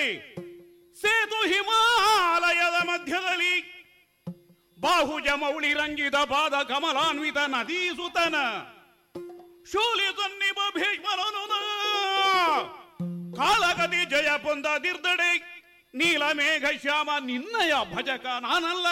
ಸೇತು ಹಿಮಾಲಯದ ಮಧ್ಯದಲ್ಲಿ ಬಾಹುಜ ಮೌಳಿ ರಂಜಿತ ಪಾದ ಕಮಲಾನ್ವಿತ ನದೀಸುತನ ಶೂಲಿ ಸನ್ನಿಪ ಭೀಷ್ಮರನು ಕಾಲಗತಿ ಜಯ ಪೊಂದದಿರ್ದಡೆ ನೀಲಮೇಘ ಶ್ಯಾಮ ನಿನ್ನಯ ಭಜಕ ನಾನಲ್ಲ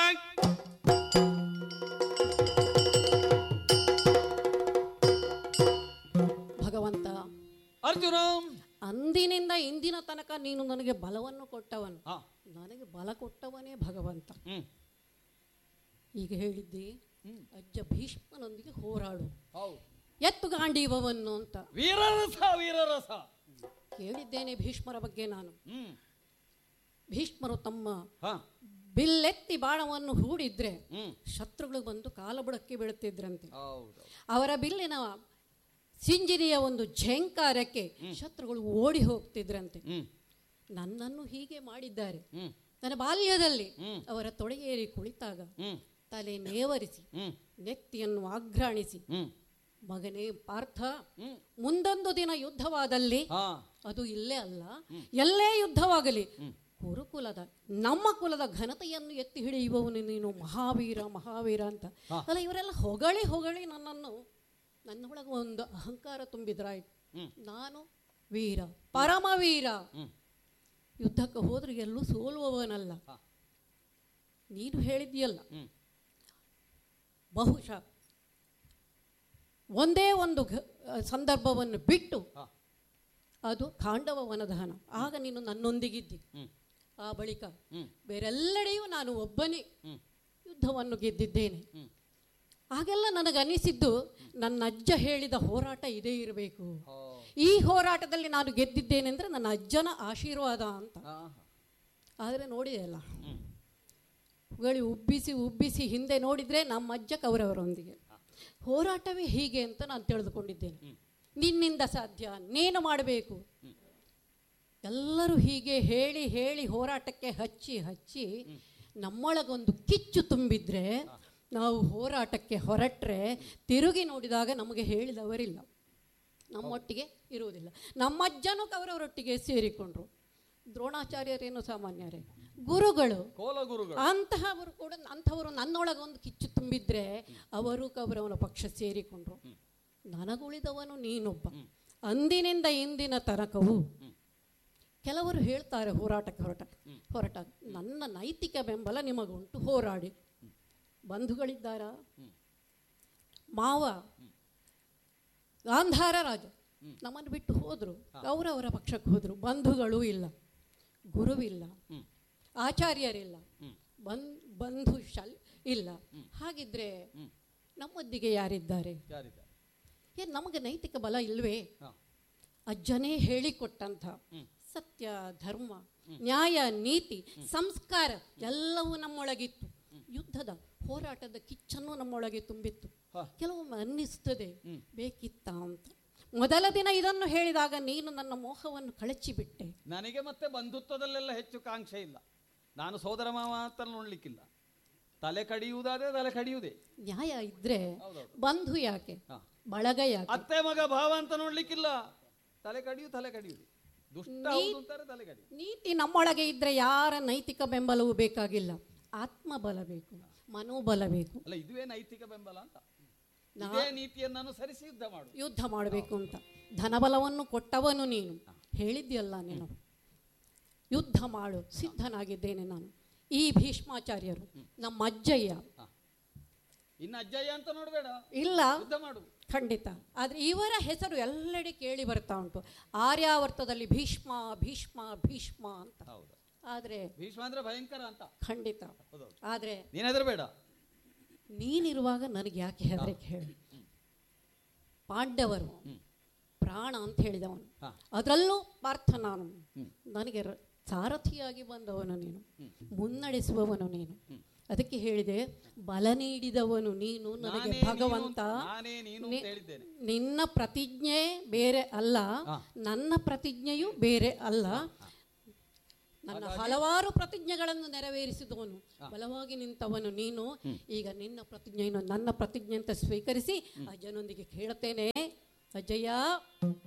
ಭಗವಂತ ಅರ್ಜುನ ಅಂದಿನಿಂದ ಇಂದಿನ ತನಕ ನೀನು ನನಗೆ ಬಲವನ್ನು ಕೊಟ್ಟವನು ಹಾ ನನಗೆ ಬಲ ಕೊಟ್ಟವನೇ ಭಗವಂತ ಹ್ಮ್ ಈಗ ಹೇಳಿದ್ದಿ ಅಜ್ಜ ಭೀಷ್ಮನೊಂದಿಗೆ ಹೋರಾಡು ಹೌದು ಎತ್ತು ಗಾಂಡೀವವನ್ನು ಅಂತ ವೀರರಸ ವೀರರಸ ಕೇಳಿದ್ದೇನೆ ಭೀಷ್ಮರ ಬಗ್ಗೆ ನಾನು ಹ್ಮ್ ಭೀಷ್ಮರು ತಮ್ಮ ಹಾ ಬಿಲ್ಲೆತ್ತಿ ಬಾಣವನ್ನು ಹೂಡಿದ್ರೆ ಹ್ಮ್ ಶತ್ರುಗಳು ಬಂದು ಕಾಲಬುಡಕ್ಕೆ ಬೀಳುತ್ತಿದ್ರಂತೆ ಹೌದು ಅವರ ಬಿಲ್ಲಿನ ಸಿಂಜಿನಿಯ ಒಂದು ಝೇಂಕಾರಕ್ಕೆ ಶತ್ರುಗಳು ಓಡಿ ಹೋಗ್ತಿದ್ರಂತೆ ಹ್ಮ್ ನನ್ನನ್ನು ಹೀಗೆ ಮಾಡಿದ್ದಾರೆ ಹ್ಮ್ ನನ್ನ ಬಾಲ್ಯದಲ್ಲಿ ಹ್ಮ್. ಅವರ ತೊಡೆಯೇರಿ ಕುಳಿತಾಗ ಹ್ಮ್ ತಲೆ ನೇವರಿಸಿ ಹ್ಮ್ ನೆತ್ತಿಯನ್ನು ಆಘ್ರಾಣಿಸಿ ಹ್ಮ್ ಮಗನೇ ಪಾರ್ಥ ಹ್ಮ್ ಮುಂದೊಂದು ದಿನ ಯುದ್ಧವಾದಲ್ಲಿ ಹಾ ಅದು ಇಲ್ಲೇ ಅಲ್ಲ ಎಲ್ಲೇ ಯುದ್ಧವಾಗಲಿ ಕುರುಕುಲದ ನಮ್ಮ ಕುಲದ ಘನತೆಯನ್ನು ಎತ್ತಿ ಹಿಡಿಯುವವನು ನೀನು ಮಹಾವೀರ ಮಹಾವೀರ ಅಂತ ಹಾ. ಅಲ್ಲ ಇವರೆಲ್ಲ ಹೊಗಳಿ ಹೊಗಳಿ ನನ್ನನ್ನು ನನ್ನೊಳಗೆ ಒಂದು ಅಹಂಕಾರ ತುಂಬಿದ್ರಾಯ್ತು ಹ್ಮ್. ನಾನು ವೀರ ಪರಮವೀರ ಹ್ಮ್ ಯುದ್ಧಕ್ಕೆ ಹೋದ್ರೆ ಎಲ್ಲೂ ಸೋಲುವವನಲ್ಲ ಹಾ. ನೀನು ಹೇಳಿದ್ಯಲ್ಲ ಹ್ಮ್ ಬಹುಶಃ ಒಂದೇ ಒಂದು ಘ- ಸಂದರ್ಭವನ್ನು ಬಿಟ್ಟು ಹಾ ಅದು ಖಾಂಡವ ವನದಹನ ಆಗ ನೀನು ನನ್ನೊಂದಿಗಿದ್ದಿ ಹ್ಮ್ ಆ ಬಳಿಕ ಹ್ಮ್ ಬೇರೆಲ್ಲೆಡೆಯೂ ನಾನು ಒಬ್ಬನೇ ಹ್ಮ್ ಯುದ್ಧವನ್ನು ಗೆದ್ದಿದ್ದೇನೆ ಹ್ಮ್ ಆಗೆಲ್ಲ ನನಗನಿಸಿದ್ದು ನನ್ನ ಅಜ್ಜ ಹೇಳಿದ ಹೋರಾಟ ಇದೇ ಇರಬೇಕು ಹೋ ಈ ಹೋರಾಟದಲ್ಲಿ ನಾನು ಗೆದ್ದಿದ್ದೇನೆ ಅಂದರೆ ನನ್ನ ಅಜ್ಜನ ಆಶೀರ್ವಾದ ಅಂತ ಹಾ ಆದರೆ ನೋಡಿದೆಯಲ್ಲ ಹ್ಮ್ ಹುಗಳಿ ಉಬ್ಬಿಸಿ ಉಬ್ಬಿಸಿ ಹಿಂದೆ ನೋಡಿದರೆ ನಮ್ಮ ಅಜ್ಜ ಕೌರವರೊಂದಿಗೆ ಹೋರಾಟವೇ ಹೀಗೆ ಅಂತ ನಾನು ತಿಳಿದುಕೊಂಡಿದ್ದೇನೆ ನಿನ್ನಿಂದ ಸಾಧ್ಯ ನೀನು ಮಾಡಬೇಕು ಎಲ್ಲರೂ ಹೀಗೆ ಹೇಳಿ ಹೇಳಿ ಹೋರಾಟಕ್ಕೆ ಹಚ್ಚಿ ಹಚ್ಚಿ ನಮ್ಮೊಳಗೊಂದು ಕಿಚ್ಚು ತುಂಬಿದ್ರೆ ನಾವು ಹೋರಾಟಕ್ಕೆ ಹೊರಟ್ರೆ ತಿರುಗಿ ನೋಡಿದಾಗ ನಮಗೆ ಹೇಳಿದವರಿಲ್ಲ ನಮ್ಮೊಟ್ಟಿಗೆ ಇರುವುದಿಲ್ಲ ನಮ್ಮ ಅಜ್ಜನೂ ಕೌರವರೊಟ್ಟಿಗೆ ಸೇರಿಕೊಂಡ್ರು ದ್ರೋಣಾಚಾರ್ಯರೇನು ಸಾಮಾನ್ಯರೇ ಗುರುಗಳು ಕೋಲ ಗುರುಗಳು ಅಂತಹವರು ಕೂಡ ಅಂಥವರು ನನ್ನೊಳಗೆ ಒಂದು ಕಿಚ್ಚು ತುಂಬಿದ್ರೆ ಅವರು ಕೌರವನ ಪಕ್ಷ ಸೇರಿಕೊಂಡ್ರು ನನಗುಳಿದವನು ನೀನೊಬ್ಬ ಅಂದಿನಿಂದ ಇಂದಿನ ತನಕವು ಕೆಲವರು ಹೇಳ್ತಾರೆ ಹೋರಾಟಕ್ಕೆ ಹೊರಟ ಹೊರಟ ನನ್ನ ನೈತಿಕ ಬೆಂಬಲ ನಿಮಗುಂಟು ಹೋರಾಡಿ ಬಂಧುಗಳಿದ್ದಾರಾ ಮಾವ ಗಾಂಧಾರ ರಾಜ ನಮ್ಮನ್ನು ಬಿಟ್ಟು ಹೋದ್ರು ಕೌರವರ ಪಕ್ಷಕ್ಕೆ ಹೋದ್ರು ಬಂಧುಗಳೂ ಇಲ್ಲ ಗುರುವಿಲ್ಲ ಹ್ಮ್. ಆಚಾರ್ಯರಿಲ್ಲ ಹ್ಮ್. ಬನ್ ಬಂಧು ಶಲ್ ಇಲ್ಲ ಹಾಗಿದ್ರೆ ನಮ್ಮೊಂದಿಗೆ ಯಾರಿದ್ದಾರೆ ಯಾರಿದ್ದಾರೆ ಏನು ನಮಗೆ ನೈತಿಕ ಬಲ ಇಲ್ವೇ ಹಾ ಅಜ್ಜನೇ ಹೇಳಿಕೊಟ್ಟಂಥ ಹ್ಮ್. ಸತ್ಯ ಧರ್ಮ ನ್ಯಾಯ ನೀತಿ ಸಂಸ್ಕಾರ ಎಲ್ಲವೂ ನಮ್ಮೊಳಗಿತ್ತು ಯುದ್ಧದ ಹೋರಾಟದ ಕಿಚ್ಚನ್ನು ನಮ್ಮೊಳಗೆ ತುಂಬಿತ್ತು ಹಾ. ಕೆಲವೊಮ್ಮೆ ಅನ್ನಿಸ್ತದೆ ಬೇಕಿತ್ತ ಅಂತ ಮೊದಲ ದಿನ ಇದನ್ನು ಹೇಳಿದಾಗ ನೀನು ನನ್ನ ಮೋಹವನ್ನು ಕಳಚಿಬಿಟ್ಟೆ ನನಗೆ ಮತ್ತೆ ಬಂಧುತ್ವದಲ್ಲೆಲ್ಲ ಹೆಚ್ಚು ಕಾಂಕ್ಷೆ ಇಲ್ಲ ನಾನು ಸೋದರ ಮಾವ ಅಂತ ನೋಡ್ಲಿಕ್ಕಿಲ್ಲ ತಲೆ ಕಡಿಯುವುದಾದ್ರೆ ತಲೆ ಕಡಿಯುವುದೇ ನ್ಯಾಯ ಇದ್ರೆ ಹೌದೌದು. ಬಂಧು ಯಾಕೆ ಹಾ. ಬಳಗ ಯಾಕೆ ಅತ್ತೆ ಮಗ ಭಾವ ಅಂತ ನೋಡ್ಲಿಕ್ಕಿಲ್ಲ ತಲೆ ಕಡಿಯು ತಲೆ ಕಡಿಯುವುದು ದುಷ್ಟ ಹೌದು ಅಂತಾರೆ ತಲೆ ಕಡಿಯು ನೀತಿ ನಮ್ಮೊಳಗೆ ಇದ್ರೆ ಯಾರ ನೈತಿಕ ಬೆಂಬಲವೂ ಬೇಕಾಗಿಲ್ಲ ಆತ್ಮಬಲ ಬೇಕು ಮನೋಬಲ ಬೇಕು ಅಲ್ಲ ಇದುವೇ ನೈತಿಕ ಬೆಂಬಲ ಅಂತ ಇದೇ ನೀತಿಯನ್ನು ಅನುಸರಿಸಿ ಯುದ್ಧ ಮಾಡು ಯುದ್ಧ ಮಾಡಬೇಕು ಅಂತ ಧನಬಲವನ್ನು ಕೊಟ್ಟವನು ನೀನು ಹೇಳಿದ್ಯಲ್ಲ ನೀನು ಯುದ್ಧ ಮಾಡು ಸಿದ್ಧನಾಗಿದ್ದೇನೆ ನಾನು ಈ ಭೀಷ್ಮಾಚಾರ್ಯರು ನಮ್ಮ ಅಜ್ಜಯ್ಯ ಹಾ. ಇನ್ನು ಅಜ್ಜಯ್ಯ ಅಂತ ನೋಡಬೇಡ ಇಲ್ಲ ಯುದ್ಧ ಮಾಡು ಖಂಡಿತ ಆದರೆ ಇವರ ಹೆಸರು ಎಲ್ಲೆಡೆ ಕೇಳಿ ಬರ್ತಾ ಉಂಟು ಆರ್ಯಾವರ್ತದಲ್ಲಿ ಭೀಷ್ಮ ಭೀಷ್ಮ ಭೀಷ್ಮ ಅಂತ ಹೌದು ಆದರೆ ಭೀಷ್ಮ ಅಂದ್ರೆ ಭಯಂಕರ ಅಂತ ಖಂಡಿತ ಹೌದೌದು ಆದರೆ ನೀನ್ ಹೆದರ್ಬೇಡ ನೀನಿರುವಾಗ ನನಗೆ ಯಾಕೆ ಹೆದರಿಕೆ ಹೇಳಿ ಪಾಂಡವರು ಪ್ರಾಣ ಅಂತ ಹೇಳಿದವನು ಹಾ. ಅದರಲ್ಲೂ ಪಾರ್ಥ ನಾನು ನನಗೆ ರ- ಸಾರಥಿಯಾಗಿ ಬಂದವನು ನೀನು ಮುನ್ನಡೆಸುವವನು ನೀನು ಅದಕ್ಕೆ ಹೇಳಿದೆ ಬಲ ನೀಡಿದವನು ನೀನು ನನಗೆ ನಾನೇ ನೀನು ಭಗವಂತ ಅಂತ- ನಾನೇ ನೀನು ಅಂತ ನಿ- ಹೇಳಿದ್ದೇನೆ. ನಿನ್ನ ಪ್ರತಿಜ್ಞೆ ಬೇರೆ ಅಲ್ಲ ಹಾ. ನನ್ನ ಪ್ರತಿಜ್ಞೆಯೂ ಬೇರೆ ಅಲ್ಲ ನನ್ನ ಹಲವಾರು ಪ್ರತಿಜ್ಞೆಗಳನ್ನು ನೆರವೇರಿಸಿದವನು ಬಲವಾಗಿ ನಿಂತವನು ನೀನು ಈಗ ನಿನ್ನ ಪ್ರತಿಜ್ಞೆಯನ್ನು ನನ್ನ ಪ್ರತಿಜ್ಞೆ ಅಂತ ಸ್ವೀಕರಿಸಿ ಅಜ್ಜನೊಂದಿಗೆ ಕೇಳುತ್ತೇನೆ ಅಜ್ಜಯ್ಯ